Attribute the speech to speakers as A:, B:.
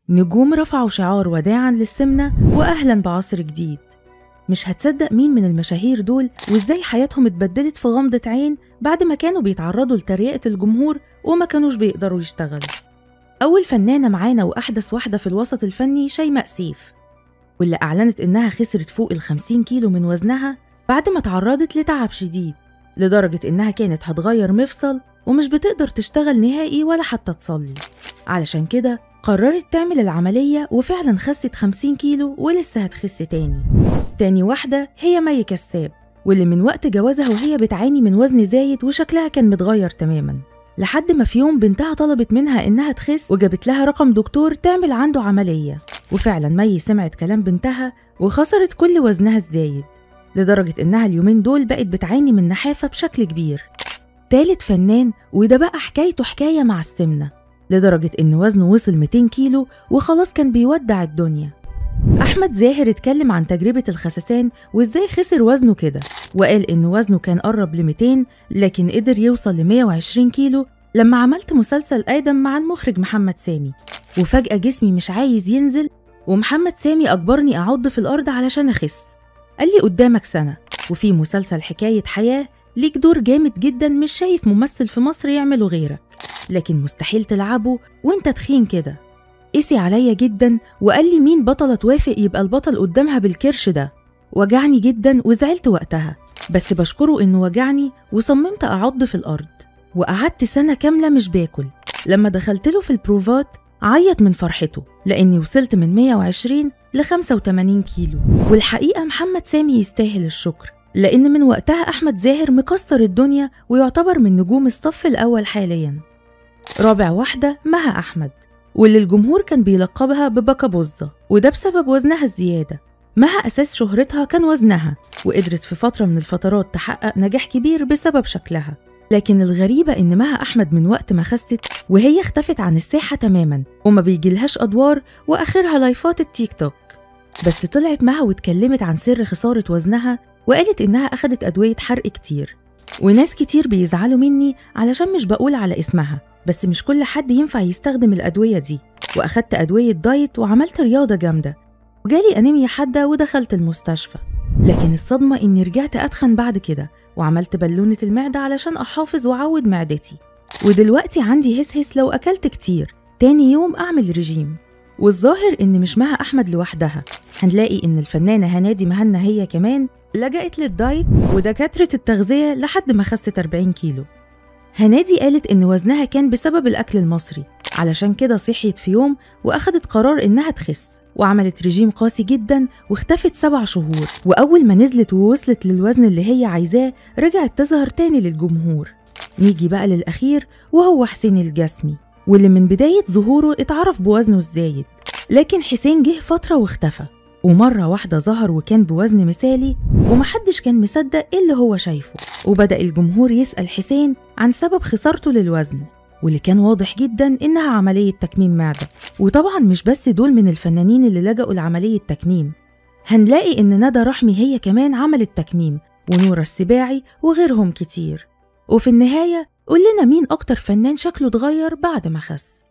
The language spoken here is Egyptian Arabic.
A: نجوم رفعوا شعار وداعا للسمنة وأهلا بعصر جديد مش هتصدق مين من المشاهير دول وازاي حياتهم اتبدلت في غمضة عين بعد ما كانوا بيتعرضوا لتريقة الجمهور وما كانوش بيقدروا يشتغلوا أول فنانة معانا وأحدث واحدة في الوسط الفني شيماء سيف واللي أعلنت إنها خسرت فوق ال 50 كيلو من وزنها بعد ما تعرضت لتعب شديد لدرجة إنها كانت هتغير مفصل ومش بتقدر تشتغل نهائي ولا حتى تصلي علشان كده قررت تعمل العملية وفعلا خست 50 كيلو ولسه هتخس تاني تاني واحدة هي مي كساب واللي من وقت جوازها وهي بتعاني من وزن زايد وشكلها كان متغير تماما لحد ما في يوم بنتها طلبت منها إنها تخس وجابت لها رقم دكتور تعمل عنده عملية وفعلا مي سمعت كلام بنتها وخسرت كل وزنها الزايد لدرجة إنها اليومين دول بقت بتعاني من نحافة بشكل كبير تالت فنان وده بقى حكايته حكاية مع السمنة لدرجة إن وزنه وصل 200 كيلو وخلاص كان بيودع الدنيا أحمد زاهر اتكلم عن تجربة الخسسان وإزاي خسر وزنه كده وقال إن وزنه كان قرب ل 200 لكن قدر يوصل ل 120 كيلو لما عملت مسلسل آدم مع المخرج محمد سامي وفجأة جسمي مش عايز ينزل ومحمد سامي أجبرني أعض في الأرض علشان أخس قال لي قدامك سنة وفي مسلسل حكاية حياة ليك دور جامد جدا مش شايف ممثل في مصر يعمله غيرك لكن مستحيل تلعبه وانت تخين كده قسي عليا جدا وقال لي مين بطلة توافق يبقى البطل قدامها بالكرش ده وجعني جدا وزعلت وقتها بس بشكره انه وجعني وصممت اعض في الارض وقعدت سنة كاملة مش باكل لما دخلت له في البروفات عيط من فرحته لاني وصلت من 120 ل 85 كيلو والحقيقة محمد سامي يستاهل الشكر لأن من وقتها أحمد زاهر مكسر الدنيا ويعتبر من نجوم الصف الأول حالياً رابع واحدة مها أحمد واللي الجمهور كان بيلقبها ببكابوزة وده بسبب وزنها الزيادة مها أساس شهرتها كان وزنها وقدرت في فترة من الفترات تحقق نجاح كبير بسبب شكلها لكن الغريبة إن مها أحمد من وقت ما خست وهي اختفت عن الساحة تماما وما بيجيلهاش أدوار وآخرها لايفات التيك توك بس طلعت مها واتكلمت عن سر خسارة وزنها وقالت إنها أخدت أدوية حرق كتير وناس كتير بيزعلوا مني علشان مش بقول على اسمها بس مش كل حد ينفع يستخدم الأدوية دي وأخدت أدوية دايت وعملت رياضة جامدة وجالي أنيميا حادة ودخلت المستشفى لكن الصدمة إني رجعت أتخن بعد كده وعملت بالونة المعدة علشان أحافظ وأعود معدتي ودلوقتي عندي هسهس لو أكلت كتير تاني يوم أعمل رجيم والظاهر إن مش مها أحمد لوحدها هنلاقي إن الفنانة هنادي مهنا هي كمان لجأت للدايت ودكاترة التغذية لحد ما خست 40 كيلو هنادي قالت إن وزنها كان بسبب الأكل المصري علشان كده صحيت في يوم وأخدت قرار إنها تخس وعملت رجيم قاسي جدا واختفت سبع شهور وأول ما نزلت ووصلت للوزن اللي هي عايزاه رجعت تظهر تاني للجمهور نيجي بقى للأخير وهو حسين الجسمي واللي من بداية ظهوره اتعرف بوزنه الزايد لكن حسين جه فترة واختفى ومرة واحدة ظهر وكان بوزن مثالي ومحدش كان مصدق إيه اللي هو شايفه وبدأ الجمهور يسأل حسين عن سبب خسارته للوزن واللي كان واضح جدا إنها عملية تكميم معدة وطبعا مش بس دول من الفنانين اللي لجأوا لعملية تكميم هنلاقي إن ندى رحمي هي كمان عملت تكميم ونورة السباعي وغيرهم كتير وفي النهاية قول لنا مين أكتر فنان شكله اتغير بعد ما خس